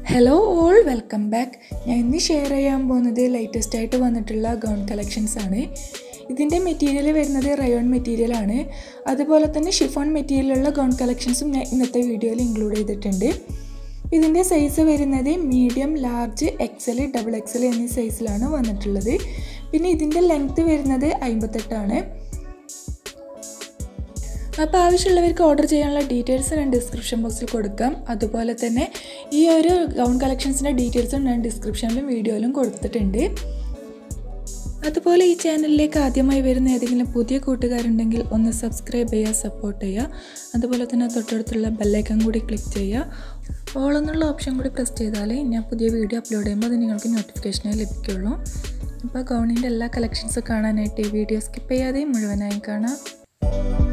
hello all welcome back ഞാൻ ഇന്ന് share ചെയ്യാൻ പോകുന്നത് ലേറ്റസ്റ്റ് ആയിട്ട് വന്നിട്ടുള്ള ഗൗൺ കളക്ഷൻസ് ആണ് ഇതിൻ്റെ മെറ്റീരിയൽ വരുന്നത് റയോൺ മെറ്റീരിയൽ ആണ് അതുപോലെ തന്നെ ഷിഫോൺ മെറ്റീരിയലുള്ള ഗൗൺ കളക്ഷൻസും ഞാൻ ഇന്നത്തെ വീഡിയോയിൽ ഇൻക്ലൂഡ് ചെയ്തിട്ടുണ്ട് ഇതിൻ്റെ സൈസ് വരുന്നത് medium large XL double XL എന്നീ സൈസിലാണ് വന്നിട്ടുള്ളത് പിന്നെ ഇതിൻ്റെ ലെങ്ത്ത് വരുന്നത് അമ്പത്തെട്ടാണ് അപ്പോൾ ആവശ്യമുള്ളവർക്ക് ഓർഡർ ചെയ്യാനുള്ള ഡീറ്റെയിൽസ് ഞാൻ ഡിസ്ക്രിപ്ഷൻ ബോക്സിൽ കൊടുക്കാം അതുപോലെ തന്നെ ഈ ഒരു ഗൗൺ കളക്ഷൻസിൻ്റെ ഡീറ്റെയിൽസും ഞാൻ ഡിസ്ക്രിപ്ഷനിലും വീഡിയോയിലും കൊടുത്തിട്ടുണ്ട് അതുപോലെ ഈ ചാനലിലേക്ക് ആദ്യമായി വരുന്ന ഏതെങ്കിലും പുതിയ കൂട്ടുകാരുണ്ടെങ്കിൽ ഒന്ന് സബ്സ്ക്രൈബ് ചെയ്യുക സപ്പോർട്ട് ചെയ്യുക അതുപോലെ തന്നെ തൊട്ടടുത്തുള്ള ബെല്ലൈക്കൺ കൂടി ക്ലിക്ക് ചെയ്യുക ഓൾ എന്നുള്ള ഓപ്ഷൻ കൂടി പ്രസ് ചെയ്താലേ ഞാൻ പുതിയ വീഡിയോ അപ്ലോഡ് ചെയ്യുമ്പോൾ അത് നിങ്ങൾക്ക് നോട്ടിഫിക്കേഷനായി ലഭിക്കുള്ളൂ അപ്പോൾ ഗൗണിൻ്റെ എല്ലാ കളക്ഷൻസും കാണാനായിട്ട് ഈ വീഡിയോ സ്കിപ്പ് ചെയ്യാതെ മുഴുവനായി കാണാം